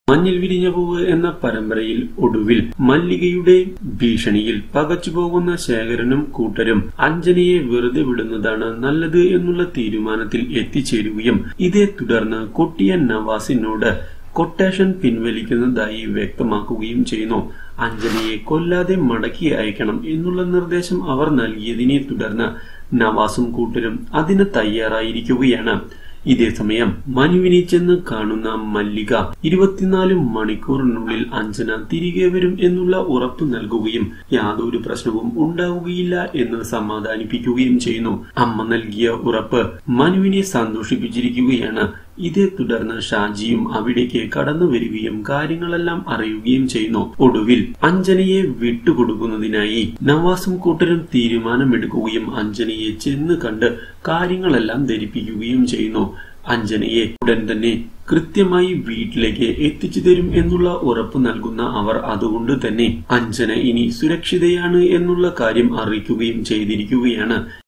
മഞ്ഞിൽ വിരിഞ്ഞ പൂവ് എന്ന പരമ്പരയിൽ ഒടുവിൽ മല്ലികയുടെ ഭീഷണിയിൽ പകച്ചുപോകുന്ന ശേഖരനും കൂട്ടരും അഞ്ജനയെ വെറുതെ വിടുന്നതാണ് നല്ലത് എന്നുള്ള തീരുമാനത്തിൽ എത്തിച്ചേരുകയും ഇതേ തുടർന്ന് കൊട്ടിയ നവാസിനോട് കൊട്ടേഷൻ പിൻവലിക്കുന്നതായി വ്യക്തമാക്കുകയും ചെയ്യുന്നു അഞ്ജനയെ കൊല്ലാതെ മടക്കി അയക്കണം എന്നുള്ള നിർദ്ദേശം അവർ നൽകിയതിനെ തുടർന്ന് നവാസും കൂട്ടരും അതിന് തയ്യാറായിരിക്കുകയാണ് ഇതേസമയം മനുവിനെ ചെന്ന് കാണുന്ന മല്ലിക ഇരുപത്തിനാല് മണിക്കൂറിനുള്ളിൽ അഞ്ജന തിരികെ വരും എന്നുള്ള ഉറപ്പ് നൽകുകയും യാതൊരു പ്രശ്നവും ഉണ്ടാവുകയില്ല എന്ന് സമാധാനിപ്പിക്കുകയും ചെയ്യുന്നു അമ്മ നൽകിയ ഉറപ്പ് മനുവിനെ സന്തോഷിപ്പിച്ചിരിക്കുകയാണ് ഇതേ തുടർന്ന് ഷാജിയും അവിടേക്ക് കടന്നു വരികയും കാര്യങ്ങളെല്ലാം അറിയുകയും ചെയ്യുന്നു ഒടുവിൽ അഞ്ജനയെ വിട്ടുകൊടുക്കുന്നതിനായി നവാസും കൂട്ടരും തീരുമാനമെടുക്കുകയും അഞ്ജനയെ ചെന്ന് കണ്ട് കാര്യങ്ങളെല്ലാം ധരിപ്പിക്കുകയും ചെയ്യുന്നു അഞ്ജനയെ ഉടൻ തന്നെ കൃത്യമായി വീട്ടിലേക്ക് എത്തിച്ചു തരും എന്നുള്ള ഉറപ്പ് നൽകുന്ന അവർ അതുകൊണ്ട് തന്നെ അഞ്ജന ഇനി സുരക്ഷിതയാണ് എന്നുള്ള കാര്യം അറിയിക്കുകയും ചെയ്തിരിക്കുകയാണ്